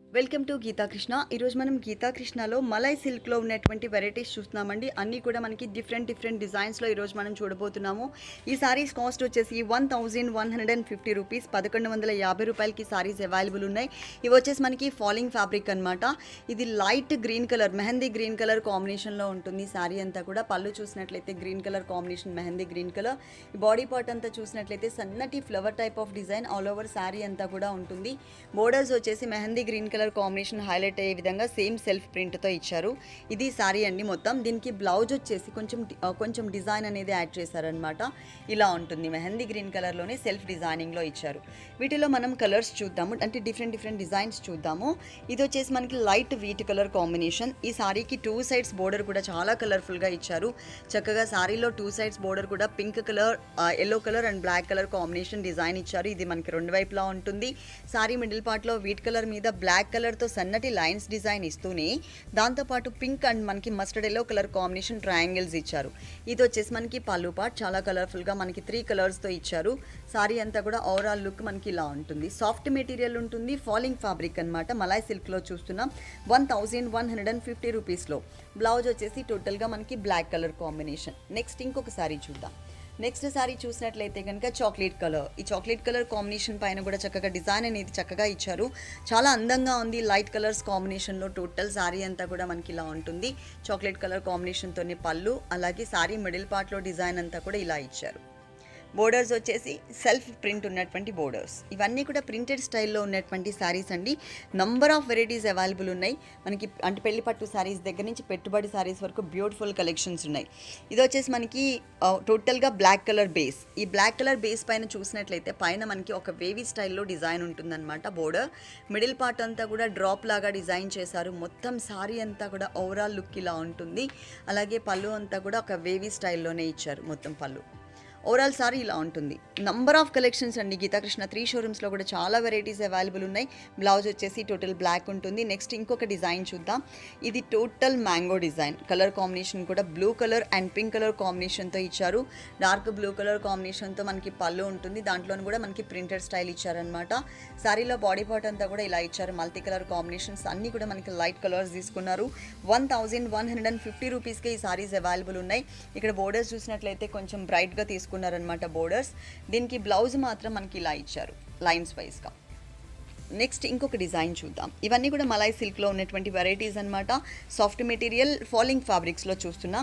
welcome to Gita Krishna ఈరోజు మనం గీతా కృష్ణలో మలై సిల్క్లో ఉన్నటువంటి వెరైటీస్ చూస్తున్నామండి అన్నీ కూడా మనకి డిఫరెంట్ డిఫరెంట్ డిజైన్స్లో ఈరోజు మనం చూడబోతున్నాము ఈ సారీస్ కాస్ట్ వచ్చేసి one thousand one hundred and fifty rupees పదకొండు వందల యాభై రూపాయలకి సారీస్ అవైలబుల్ ఉన్నాయి ఇవి వచ్చేసి మనకి ఫాలింగ్ ఫ్యాబ్రిక్ అన్నమాట ఇది light green colour mehndi green colour కాంబినేషన్లో ఉంటుంది సారీ అంతా కూడా పళ్ళు చూసినట్లయితే green colour combination mehndi green colour body part అంతా చూసినట్లయితే సన్నటి flower type of design all over sari అంతా కూడా ఉంటుంది బోర్డర్స్ వచ్చేసి mehndi green colour combination highlight అయ్యే విధంగా సేమ్ సెల్ఫ్ ప్రింట్తో ఇచ్చారు ఇది సారీ అండి మొత్తం దీనికి బ్లౌజ్ వచ్చేసి కొంచెం డి- ఆ, కొంచెం డిజైన్ అనేది యాడ్ చేశారనమాట ఇలా ఉంటుంది మెహందీ గ్రీన్ కలర్లోనే సెల్ఫ్ డిజైనింగ్లో ఇచ్చారు వీటిలో మనం కలర్స్ చూద్దాము అంటే డిఫరెంట్ డిఫరెంట్ డిజైన్స్ చూద్దాము ఇది వచ్చేసి మనకి లైట్ వీట్ కలర్ కాంబినేషన్ ఈ సారీకి టూ సైడ్స్ బోర్డర్ కూడా చాలా కలర్ఫుల్గా ఇచ్చారు చక్కగా సారీలో టూ సైడ్స్ బోర్డర్ కూడా pink colour yellow colour and black colour combination design ఇచ్చారు ఇది మనకి రెండు వైపులా ఉంటుంది సారీ మిడిల్ పార్ట్లో వీట్ కలర్ మీద బ్లాక్ కలర్తో సన్నటి లైన్స్ డిజైన్ ఇస్తూనే దాంతోపాటు పింక్ అండ్ మనకి mustard yellow colour combination triangles ఇచ్చారు ఇది వచ్చేసి మనకి పళ్ళు పార్ట్ చాలా కలర్ఫుల్గా మనకి త్రీ కలర్స్తో ఇచ్చారు సారీ అంతా కూడా ఓవరాల్ లుక్ మనకి ఇలా ఉంటుంది సాఫ్ట్ మెటీరియల్ ఉంటుంది ఫాలింగ్ ఫ్యాబ్రిక్ అన్నమాట మలాయ్ సిల్క్లో చూస్తున్నాం one thousand one hundred and fifty రూపీస్లో బ్లౌజ్ వచ్చేసి టోటల్గా మనకి బ్లాక్ కలర్ కాంబినేషన్ నెక్స్ట్ ఇంకొక సారీ చూద్దాం నెక్స్ట్ సారీ చూసినట్లయితే కనుక చాక్లెట్ కలర్ ఈ చాక్లెట్ కలర్ కాంబినేషన్ పైన కూడా చక్కగా డిజైన్ అనేది చక్కగా ఇచ్చారు చాలా అందంగా ఉంది లైట్ కలర్స్ కాంబినేషన్లో టోటల్ సారీ అంతా కూడా మనకి ఇలా ఉంటుంది చాక్లెట్ కలర్ కాంబినేషన్తోనే పళ్ళు అలాగే సారీ మిడిల్ పార్ట్లో డిజైన్ అంతా కూడా ఇలా ఇచ్చారు బోర్డర్స్ వచ్చేసి సెల్ఫ్ ప్రింట్ ఉన్నటువంటి బోర్డర్స్ ఇవన్నీ కూడా ప్రింటెడ్ స్టైల్లో ఉన్నటువంటి శారీస్ అండి నంబర్ ఆఫ్ వెరైటీస్ అవైలబుల్ ఉన్నాయి మనకి అంటే పెళ్లి పట్టు శారీస్ దగ్గర నుంచి పెట్టుబడి శారీస్ వరకు బ్యూటిఫుల్ కలెక్షన్స్ ఉన్నాయి ఇది వచ్చేసి మనకి టోటల్గా బ్లాక్ కలర్ బేస్ ఈ బ్లాక్ కలర్ బేస్ పైన చూసినట్లయితే పైన మనకి ఒక వేవీ స్టైల్లో డిజైన్ ఉంటుందన్నమాట బోర్డర్ మిడిల్ పార్ట్ అంతా కూడా డ్రాప్ లాగా డిజైన్ చేశారు మొత్తం సారీ అంతా కూడా ఓవరాల్ లుక్ ఇలా ఉంటుంది అలాగే పళ్ళు అంతా కూడా ఒక వేవీ స్టైల్లోనే ఇచ్చారు మొత్తం పళ్ళు ఓవరాల్ సారీ ఇలా ఉంటుంది నంబర్ ఆఫ్ కలెక్షన్స్ అండి గీతాకృష్ణ త్రీ షోరూమ్స్లో కూడా చాలా వెరైటీస్ అవైలబుల్ ఉన్నాయి బ్లౌజ్ వచ్చేసి టోటల్ బ్లాక్ ఉంటుంది నెక్స్ట్ ఇంకొక డిజైన్ చూద్దాం ఇది total mango design colour combination కూడా blue colour and pink colour కాంబినేషన్తో ఇచ్చారు డార్క్ బ్లూ కలర్ కాంబినేషన్తో మనకి పళ్ళు ఉంటుంది దాంట్లోనే కూడా మనకి ప్రింటెడ్ స్టైల్ ఇచ్చారనమాట సారీలో బాడీ పార్ట్ అంతా కూడా ఇలా ఇచ్చారు మల్టీ కలర్ కాంబినేషన్స్ అన్నీ కూడా మనకి లైట్ కలర్స్ తీసుకున్నారు one thousand one hundred and fifty రూపీస్కే ఈ సారీస్ అవైలబుల్ ఉన్నాయి ఇక్కడ బోర్డర్స్ చూసినట్లయితే కొంచెం బ్రైట్గా తీసుకున్నారనమాట బోర్డర్స్ దీనికి బ్లౌజ్ మాత్రం మనకి ఇలా ఇచ్చారు లైన్స్ వైజ్గా నెక్స్ట్ ఇంకొక డిజైన్ చూద్దాం ఇవన్నీ కూడా మలాయ్ సిల్క్లో ఉన్నటువంటి వెరైటీస్ అన్నమాట సాఫ్ట్ మెటీరియల్ ఫాలింగ్ ఫ్యాబ్రిక్స్లో చూస్తున్నాం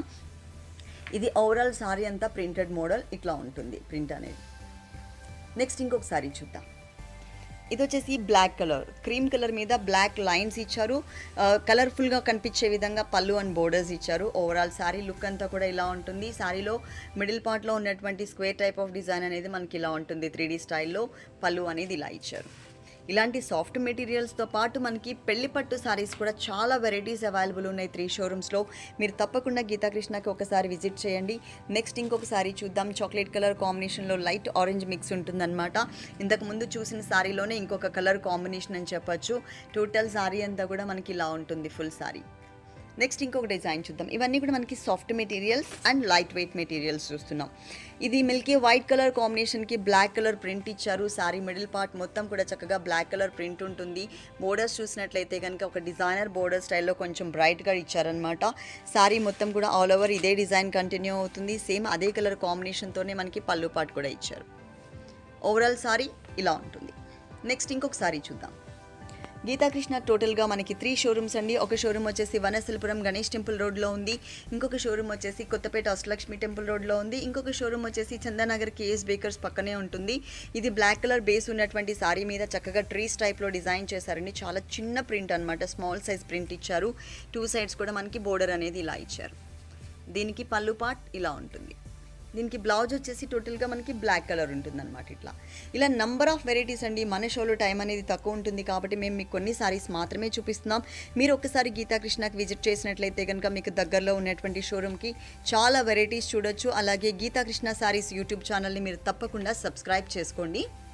ఇది ఓవరాల్ సారీ అంతా ప్రింటెడ్ మోడల్ ఇట్లా ఉంటుంది ప్రింట్ అనేది నెక్స్ట్ ఇంకొక సారీ చూద్దాం ఇది వచ్చేసి బ్లాక్ కలర్ క్రీమ్ కలర్ మీద బ్లాక్ లైన్స్ ఇచ్చారు కలర్ఫుల్గా కనిపించే విధంగా పళ్ళు అండ్ బోర్డర్స్ ఇచ్చారు ఓవరాల్ శారీ లుక్ అంతా కూడా ఇలా ఉంటుంది శారీలో మిడిల్ పార్ట్లో ఉన్నటువంటి స్క్వేర్ టైప్ ఆఫ్ డిజైన్ అనేది మనకి ఇలా ఉంటుంది త్రీ స్టైల్లో పళ్ళు అనేది ఇలా ఇచ్చారు ఇలాంటి సాఫ్ట్ మెటీరియల్స్తో పాటు మనకి పెళ్లి పట్టు సారీస్ కూడా చాలా వెరైటీస్ అవైలబుల్ ఉన్నాయి త్రీ షోరూమ్స్లో మీరు తప్పకుండా గీతాకృష్ణకి ఒకసారి విజిట్ చేయండి నెక్స్ట్ ఇంకొక సారీ చూద్దాం చాక్లెట్ కలర్ కాంబినేషన్లో లైట్ ఆరెంజ్ మిక్స్ ఉంటుందన్నమాట ఇంతకు ముందు చూసిన సారీలోనే ఇంకొక కలర్ కాంబినేషన్ అని చెప్పొచ్చు టోటల్ సారీ అంతా కూడా మనకి ఇలా ఉంటుంది ఫుల్ సారీ నెక్స్ట్ ఇంకొక డిజైన్ చూద్దాం ఇవన్నీ కూడా మనకి soft materials and light weight materials చూస్తున్నాం ఇది మిల్కీ వైట్ కలర్ కాంబినేషన్కి బ్లాక్ కలర్ ప్రింట్ ఇచ్చారు సారీ మిడిల్ పార్ట్ మొత్తం కూడా చక్కగా బ్లాక్ కలర్ ప్రింట్ ఉంటుంది బోర్డర్స్ చూసినట్లయితే కనుక ఒక డిజైనర్ బోర్డర్ స్టైల్లో కొంచెం బ్రైట్గా ఇచ్చారనమాట సారీ మొత్తం కూడా ఆల్ ఓవర్ ఇదే డిజైన్ కంటిన్యూ అవుతుంది సేమ్ అదే కలర్ కాంబినేషన్తోనే మనకి పళ్ళు పార్ట్ కూడా ఇచ్చారు ఓవరాల్ సారీ ఇలా ఉంటుంది నెక్స్ట్ ఇంకొక సారీ చూద్దాం గీతాకృష్ణ టోటల్గా మనకి త్రీ షోరూమ్స్ అండి ఒక షోరూమ్ వచ్చేసి వనశిల్పురం గణేష్ టెంపుల్ రోడ్లో ఉంది ఇంకొక షోరూమ్ వచ్చేసి కొత్తపేట అష్టలక్ష్మి టెంపుల్ రోడ్లో ఉంది ఇంకొక షోరూమ్ వచ్చేసి చందానగర్ కేఎస్ బేకర్స్ పక్కనే ఉంటుంది ఇది బ్లాక్ కలర్ బేస్ ఉన్నటువంటి సారీ మీద చక్కగా ట్రీస్ టైప్లో డిజైన్ చేశారండి చాలా చిన్న ప్రింట్ అనమాట స్మాల్ సైజ్ ప్రింట్ ఇచ్చారు టూ సైడ్స్ కూడా మనకి బోర్డర్ అనేది ఇలా ఇచ్చారు దీనికి పళ్ళు పార్ట్ ఇలా ఉంటుంది దీనికి బ్లౌజ్ వచ్చేసి టోటల్గా మనకి బ్లాక్ కలర్ ఉంటుంది అనమాట ఇట్లా ఇలా నంబర్ ఆఫ్ వెరైటీస్ అండి మన షోలో టైం అనేది తక్కువ ఉంటుంది కాబట్టి మేము మీకు కొన్ని సారీస్ మాత్రమే చూపిస్తున్నాం మీరు ఒక్కసారి గీతాకృష్ణకి విజిట్ చేసినట్లయితే కనుక మీకు దగ్గరలో ఉన్నటువంటి షోరూమ్కి చాలా వెరైటీస్ చూడొచ్చు అలాగే గీతాకృష్ణ సారీస్ యూట్యూబ్ ఛానల్ని మీరు తప్పకుండా సబ్స్క్రైబ్ చేసుకోండి